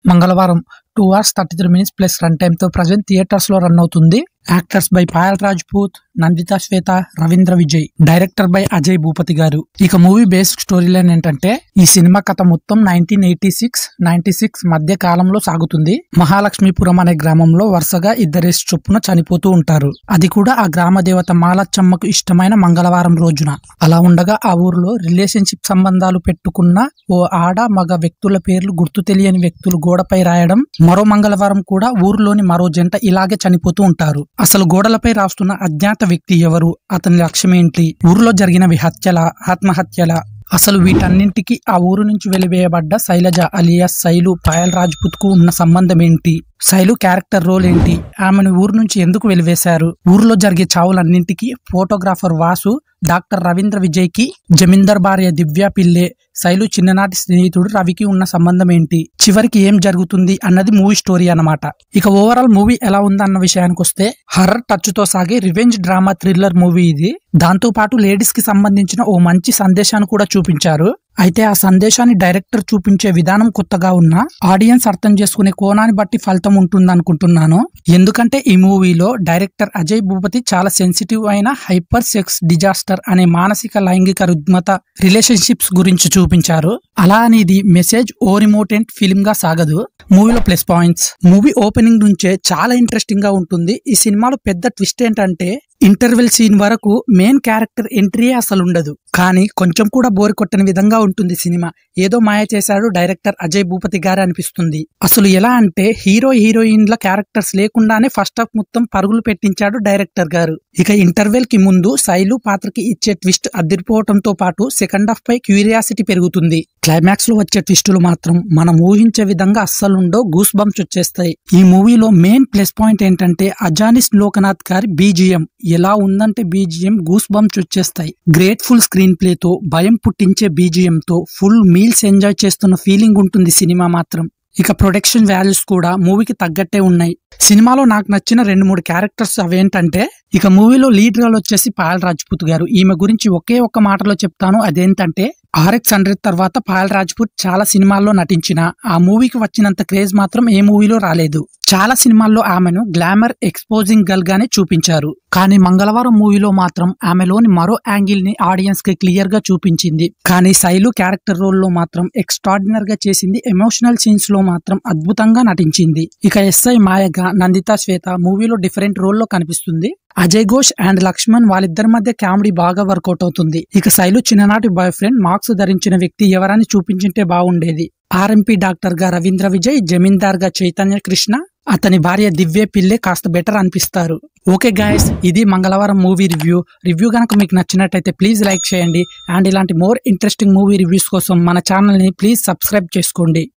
మంగళవారం two hours thirty three minutes plus run time తో present theatres లో run అవుతుంది actors by Payal Rajput Nanditha Shweta Ravindra Vijay director by Ajay Bhupathi garu ఇక మూవీ బేస్డ్ స్టోరీ లైన్ ఏంటంటే ఈ సినిమా కథ మొత్తం nineteen eighty six ninety six మధ్య కాలంలో సాగుతుంది మహాలక్ష్మీపురం అనే గ్రామంలో వరుసగా ఇద్దరేసి చొప్పున చనిపోతూ ఉంటారు అది కూడా ఆ గ్రామ దేవత మాలచ్చమ్మకు ఇష్టమైన మంగళవారం రోజున అలా ఉండగా ఆ ఊర్లో రిలేషన్షిప్ సంబంధాలు పెట్టుకున్న ఓ ఆడ మగ వ్యక్తుల పేర్లు గుర్తు తెలియని వ్యక్తులు గోడపై రాయడం మరో మంగళవారం కూడా ఊరిలోని మరో జంట ఇలాగే చనిపోతూ ఉంటారు అసలు గోడలపై రాస్తున్న అజ్ఞాత వ్యక్తి ఎవరు అతని లక్ష్యం ఏంటి ఊరిలో జరిగినవి హత్యల ఆత్మహత్యల అసలు వీటన్నింటికి ఆ ఊరు నుంచి వెలివేయబడ్డ శైలజ అలియాస్ శైలు పాయల్ రాజ్పుత్ కు ఉన్న సంబంధం ఏంటి శైలు క్యారెక్టర్ రోల్ ఏంటి ఆమెను ఊరు నుంచి ఎందుకు వెలివేశారు ఊరిలో జరిగే చావులన్నింటికి ఫోటోగ్రాఫర్ వాసు డాక్టర్ రవీంద్ర విజయ్ కి జమీందర్ భార్య దివ్య పిల్లే శైలు చిన్ననాటి స్నేహితుడు రవికి ఉన్న సంబంధం ఏంటి చివరికి ఏం జరుగుతుంది అన్నది మూవీ స్టోరీ అన్నమాట ఇక ఓవరాల్ మూవీ ఎలా ఉందన్న విషయానికి వస్తే హర్రర్ టచ్ తో సాగే రివెంజ్ డ్రామా థ్రిల్లర్ మూవీ ఇది దాంతో పాటు లేడీస్ కి సంబంధించిన ఓ మంచి సందేశాన్ని కూడా చూపించారు అయితే ఆ సందేశాన్ని డైరెక్టర్ చూపించే విధానం కొత్తగా ఉన్నా ఆడియన్స్ అర్థం చేసుకునే కోణాన్ని బట్టి ఫలితం ఉంటుంది అనుకుంటున్నాను ఎందుకంటే ఈ మూవీలో డైరెక్టర్ అజయ్ భూపతి చాలా సెన్సిటివ్ అయిన హైపర్ సెక్స్ డిజాస్టర్ అనే మానసిక లైంగిక రుగ్మత రిలేషన్షిప్స్ గురించి చూపించారు అలా అనేది మెసేజ్ ఓరిమోటెంట్ ఫిలిం గా సాగదు మూవీలో ప్లస్ పాయింట్స్ మూవీ ఓపెనింగ్ నుంచే చాలా ఇంట్రెస్టింగ్ గా ఉంటుంది ఈ సినిమాలో పెద్ద ట్విస్ట్ ఏంటంటే ఇంటర్వెల్ సీన్ వరకు మెయిన్ క్యారెక్టర్ ఎంట్రీ అసలు ఉండదు కానీ కొంచెం కూడా బోర్ కొట్టని విధంగా ఉంటుంది సినిమా ఏదో మాయ చేశాడు డైరెక్టర్ అజయ్ భూపతి గారు అనిపిస్తుంది అసలు ఎలా అంటే హీరో హీరోయిన్ల క్యారెక్టర్స్ లేకుండానే ఫస్ట్ హాఫ్ మొత్తం పరుగులు పెట్టించాడు డైరెక్టర్ గారు ఇక ఇంటర్వెల్ కి ముందు శైలు పాత్రకి ఇచ్చే ట్విస్ట్ అదిరిపోవడంతో పాటు సెకండ్ హాఫ్ పై క్యూరియాసిటీ పెరుగుతుంది క్లైమాక్స్ లో వచ్చే ట్విస్టులు మాత్రం మనం ఊహించే విధంగా అస్సలు ఉండో గూస్ బంప్స్ వచ్చేస్తాయి ఈ మూవీలో మెయిన్ ప్లస్ పాయింట్ ఏంటంటే అజానిస్ లోకనాథ్ గారి బీజిఎం ఎలా ఉందంటే బీజిఎం గూస్ బంప్స్ వచ్చేస్తాయి గ్రేట్ఫుల్ స్క్రీన్ ప్లే తో భయం పుట్టించే బీజిఎం తో ఫుల్ మీల్స్ ఎంజాయ్ చేస్తున్న ఫీలింగ్ ఉంటుంది సినిమా మాత్రం ఇక ప్రొడక్షన్ వాల్యూస్ కూడా మూవీకి తగ్గట్టే ఉన్నాయి సినిమాలో నాకు నచ్చిన రెండు మూడు క్యారెక్టర్స్ అవేంటంటే ఇక మూవీలో లీడ్ రోల్ వచ్చేసి పాయల్ రాజ్పూత్ గారు ఈమె గురించి ఒకే ఒక్క మాటలో చెప్తాను అదేంటంటే ఆర్ఎక్స్ హండ్రెడ్ తర్వాత పాయల్ రాజ్పూత్ చాలా సినిమాల్లో నటించిన ఆ మూవీకి వచ్చినంత క్రేజ్ మాత్రం ఏ మూవీలో రాలేదు చాలా సినిమాల్లో ఆమెను గ్లామర్ ఎక్స్పోజింగ్ గర్ల్ గానే చూపించారు కానీ మంగళవారం మూవీలో మాత్రం ఆమెలోని మరో యాంగిల్ ని ఆడియన్స్ కి క్లియర్ గా చూపించింది కానీ శైలు క్యారెక్టర్ రోల్ లో మాత్రం ఎక్స్ట్రాడినర్ గా చేసింది ఎమోషనల్ సీన్స్ లో మాత్రం అద్భుతంగా నటించింది ఇక ఎస్ఐ మాయగా నందిత శ్వేత మూవీలో డిఫరెంట్ రోల్ లో కనిపిస్తుంది అజయ్ ఘోష్ అండ్ లక్ష్మణ్ వాళ్ళిద్దరి మధ్య కామెడీ బాగా వర్కౌట్ అవుతుంది ఇక శైలు చిన్ననాటి బాయ్ ఫ్రెండ్ మార్క్స్ ధరించిన వ్యక్తి ఎవరని చూపించింటే బాగుండేది ఆర్ఎంపీ డాక్టర్ గా రవీంద్ర విజయ్ జమీందార్ గా చైతన్య కృష్ణ అతని భార్య దివ్య పిల్లే కాస్త బెటర్ అనిపిస్తారు ఓకే గాయస్ ఇది మంగళవారం మూవీ రివ్యూ రివ్యూ కనుక మీకు నచ్చినట్టయితే ప్లీజ్ లైక్ చేయండి అండ్ ఇలాంటి మోర్ ఇంట్రెస్టింగ్ మూవీ రివ్యూస్ కోసం మన ఛానల్ ని ప్లీజ్ సబ్స్క్రైబ్ చేసుకోండి